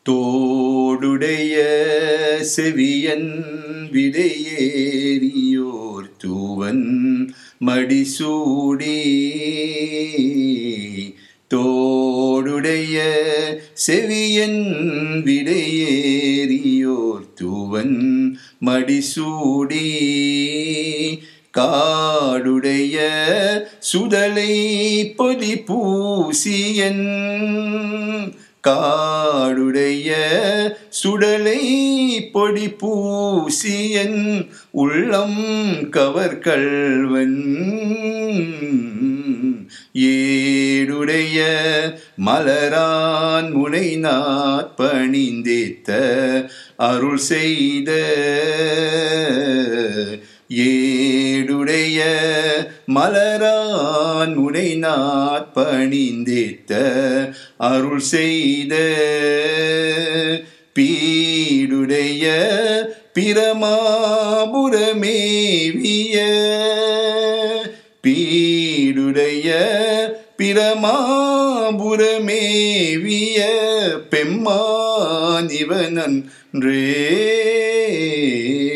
தோடுடைய செவியன் விடையேறியோர் தூவன் மடிசூடி தோடுடைய செவியன் விடையேறியோர் தூவன் மடிசூடி காடுடைய சுடலை பொலி பூசியன் காடுடைய சுடலை பொடி பூசியன் உள்ளம் கவர்கல்வன் ஏடுடைய மலரான் முனை நாற்பணிந்தேத்த அருள் செய்த ஏடுடைய மலரான் முனை நாற்பணிந்தேத்த அருள் செய்த பீடுடைய பிரமாபுரமேவிய பீடுடைய பிரமாபுரமேவிய பெம்மானிவனன்றே